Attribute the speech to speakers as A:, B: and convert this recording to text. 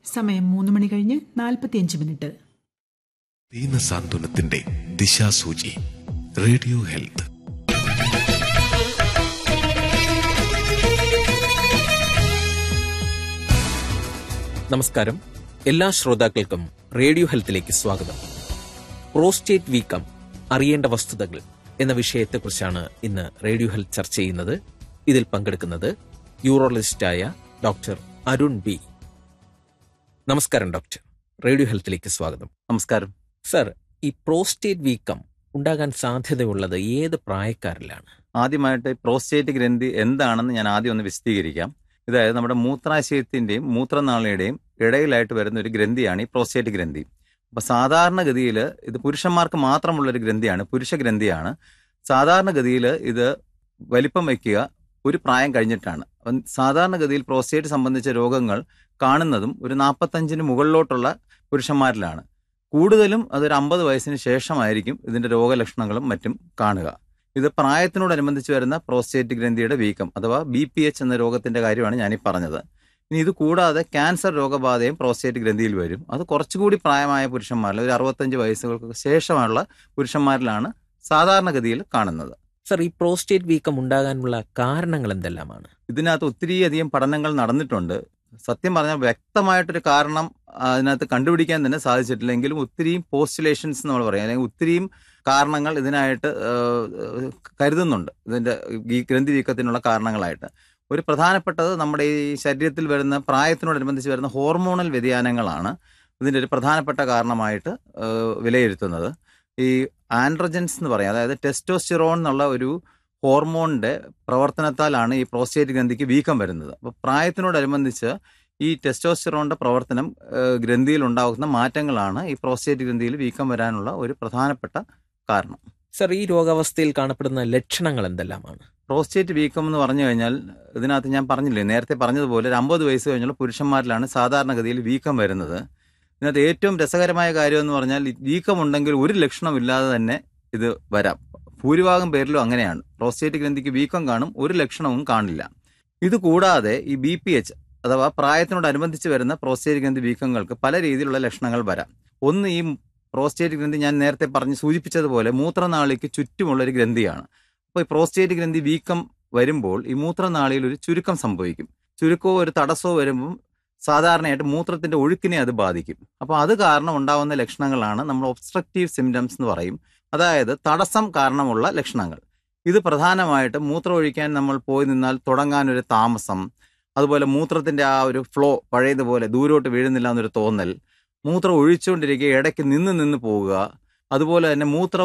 A: സമയം മൂന്ന് മണി കഴിഞ്ഞ് നാൽപ്പത്തിയഞ്ച് മിനിറ്റ്
B: ദീനസാന്ത്വനത്തിന്റെ ദിശാസൂചി റേഡിയോ ഹെൽത്ത്
C: നമസ്കാരം എല്ലാ ശ്രോതാക്കൾക്കും റേഡിയോ ഹെൽത്തിലേക്ക് സ്വാഗതം പ്രോസ്റ്റേറ്റ് വീക്കം അറിയേണ്ട വസ്തുതകൾ എന്ന വിഷയത്തെക്കുറിച്ചാണ് ഇന്ന് റേഡിയോ ഹെൽത്ത് ചർച്ച ചെയ്യുന്നത് ഇതിൽ പങ്കെടുക്കുന്നത് യൂറോളജിസ്റ്റായ ഡോക്ടർ അരുൺ ബി നമസ്കാരം ഡോക്ടർ റേഡിയോ ഹെൽത്തിലേക്ക് സ്വാഗതം
D: നമസ്കാരം
C: സർ ഈ പ്രോസ്റ്റേറ്റ് വീക്കം ഉണ്ടാകാൻ സാധ്യതയുള്ളത് ഏത് പ്രായക്കാരിലാണ്
D: ആദ്യമായിട്ട് പ്രോസ്റ്റേറ്റ് ഗ്രന്ഥി എന്താണെന്ന് ഞാൻ ആദ്യം ഒന്ന് വിശദീകരിക്കാം ഇതായത് നമ്മുടെ മൂത്രാശയത്തിന്റെയും മൂത്രനാളിയുടെയും ഇടയിലായിട്ട് വരുന്ന ഒരു ഗ്രന്ഥിയാണ് ഈ പ്രോസ്റ്റേറ്റ് ഗ്രന്ഥി അപ്പൊ സാധാരണഗതിയിൽ ഇത് പുരുഷന്മാർക്ക് മാത്രമുള്ള ഒരു ഗ്രന്ഥിയാണ് പുരുഷ ഗ്രന്ഥിയാണ് സാധാരണഗതിയിൽ ഇത് വലിപ്പം വയ്ക്കുക ഒരു പ്രായം കഴിഞ്ഞിട്ടാണ് അപ്പം സാധാരണഗതിയിൽ പ്രോസ്റ്റേറ്റ് സംബന്ധിച്ച രോഗങ്ങൾ കാണുന്നതും ഒരു നാൽപ്പത്തഞ്ചിന് മുകളിലോട്ടുള്ള പുരുഷന്മാരിലാണ് കൂടുതലും അതൊരു അമ്പത് വയസ്സിന് ശേഷമായിരിക്കും ഇതിന്റെ രോഗലക്ഷണങ്ങളും മറ്റും കാണുക ഇത് പ്രായത്തിനോടനുബന്ധിച്ച് വരുന്ന പ്രോസ്റ്റേറ്റ് ഗ്രന്ഥിയുടെ വീക്കം അഥവാ ബി പി എച്ച് എന്ന രോഗത്തിന്റെ കാര്യമാണ് ഞാനീ പറഞ്ഞത് ഇനി ഇത് കൂടാതെ ക്യാൻസർ രോഗബാധയും പ്രോസ്റ്റേറ്റ് ഗ്രന്ഥിയിൽ വരും അത് കുറച്ചുകൂടി പ്രായമായ പുരുഷന്മാരിൽ ഒരു അറുപത്തഞ്ച് വയസ്സുകൾക്ക് ശേഷമുള്ള പുരുഷന്മാരിലാണ് സാധാരണഗതിയിൽ കാണുന്നത്
C: സർ ഈ പ്രോസ്റ്റേറ്റ് വീക്കം ഉണ്ടാകാനുള്ള കാരണങ്ങൾ എന്തെല്ലാമാണ്
D: ഇതിനകത്ത് ഒത്തിരിയധികം പഠനങ്ങൾ നടന്നിട്ടുണ്ട് സത്യം പറഞ്ഞാൽ വ്യക്തമായിട്ടൊരു കാരണം അതിനകത്ത് കണ്ടുപിടിക്കാൻ തന്നെ സാധിച്ചിട്ടില്ല എങ്കിലും ഒത്തിരിയും പോസ്റ്റുലേഷൻസ് നമ്മൾ പറയും അല്ലെങ്കിൽ ഒത്തിരിയും കാരണങ്ങൾ ഇതിനായിട്ട് ഏഹ്, കരുതുന്നുണ്ട് ഇതിന്റെ ഈ ഗ്രന്ഥി വീക്കത്തിനുള്ള കാരണങ്ങളായിട്ട് ഒരു പ്രധാനപ്പെട്ടത് നമ്മുടെ ഈ ശരീരത്തിൽ വരുന്ന പ്രായത്തിനോടനുബന്ധിച്ച് വരുന്ന ഹോർമോണൽ വ്യതിയാനങ്ങളാണ് ഇതിന്റെ ഒരു പ്രധാനപ്പെട്ട കാരണമായിട്ട് ഏഹ്, വിലയിരുത്തുന്നത് ഈ ആൻഡ്രജൻസ് എന്ന് പറയും അതായത് ടെസ്റ്റോസ്റ്റിറോൺ എന്നുള്ള ഒരു ഹോർമോണിന്റെ പ്രവർത്തനത്താലാണ് ഈ പ്രോസ്റ്റേറ്റ് ഗ്രന്ഥിക്ക് വീക്കം വരുന്നത് അപ്പോൾ പ്രായത്തിനോടനുബന്ധിച്ച് ഈ ടെസ്റ്റോസ്റ്റിറോണിന്റെ പ്രവർത്തനം ഏഹ്, ഗ്രന്ഥിയിൽ ഉണ്ടാകുന്ന മാറ്റങ്ങളാണ് ഈ പ്രോസ്റ്റേറ്റ് ഗ്രന്ഥിയിൽ വീക്കം വരാനുള്ള ഒരു പ്രധാനപ്പെട്ട കാരണം
C: സർ ഈ രോഗാവസ്ഥയിൽ കാണപ്പെടുന്ന ലക്ഷണങ്ങൾ എന്തെല്ലാമാണ്
D: പ്രോസ്റ്റേറ്റ് വീക്കം എന്ന് പറഞ്ഞു കഴിഞ്ഞാൽ ഇതിനകത്ത് ഞാൻ പറഞ്ഞില്ലേ നേരത്തെ പറഞ്ഞതുപോലെ ഒരു അമ്പത് വയസ്സ് കഴിഞ്ഞുള്ള പുരുഷന്മാരിലാണ് സാധാരണഗതിയിൽ വീക്കം വരുന്നത് ഇതിനകത്ത് ഏറ്റവും രസകരമായ കാര്യം എന്ന് പറഞ്ഞാൽ ഈ വീക്കം ഉണ്ടെങ്കിൽ ഒരു ലക്ഷണമില്ലാതെ തന്നെ ഇത് വരാം ഭൂരിഭാഗം പേരിലും അങ്ങനെയാണ് പ്രോസ്റ്റേറ്റ് ഗ്രന്ഥിക്ക് വീക്കം കാണും ഒരു ലക്ഷണവും കാണില്ല ഇത് കൂടാതെ ഈ ബി പി എച്ച് അഥവാ പ്രായത്തിനോടനുബന്ധിച്ച് വരുന്ന പ്രോസ്റ്റേറ്റ് ഗ്രന്ഥി വീക്കങ്ങൾക്ക് പല രീതിയിലുള്ള ലക്ഷണങ്ങൾ വരാം ഒന്ന് ഈ പ്രോസ്റ്റേറ്റ് ഗ്രന്ഥി ഞാൻ നേരത്തെ പറഞ്ഞ് സൂചിപ്പിച്ചതുപോലെ മൂത്രനാളിക്ക് ചുറ്റുമുള്ള ഒരു ഗ്രന്ഥിയാണ് അപ്പോൾ ഈ പ്രോസ്റ്റേറ്റ് ഗ്രന്ഥി വീക്കം വരുമ്പോൾ ഈ മൂത്രനാളിയിൽ ഒരു ചുരുക്കം സംഭവിക്കും ചുരുക്കമോ ഒരു തടസ്സമോ വരുമ്പം സാധാരണയായിട്ട് മൂത്രത്തിന്റെ ഒഴുക്കിനെ അത് ബാധിക്കും അപ്പോൾ അത് കാരണം ഉണ്ടാവുന്ന ലക്ഷണങ്ങളാണ് നമ്മൾ ഒബ്സ്ട്രക്റ്റീവ് സിംറ്റംസ് എന്ന് പറയും അതായത് തടസ്സം കാരണമുള്ള ലക്ഷണങ്ങൾ ഇത് പ്രധാനമായിട്ട് മൂത്രം ഒഴിക്കാൻ നമ്മൾ പോയി നിന്നാൽ തുടങ്ങാൻ ഒരു താമസം അതുപോലെ മൂത്രത്തിന്റെ ആ ഒരു ഫ്ലോ പഴയതുപോലെ ദൂരോട്ട് വീഴുന്നില്ല എന്നൊരു തോന്നൽ മൂത്രം ഒഴിച്ചുകൊണ്ടിരിക്കുക ഇടയ്ക്ക് നിന്ന് നിന്ന് പോവുക അതുപോലെ തന്നെ മൂത്രം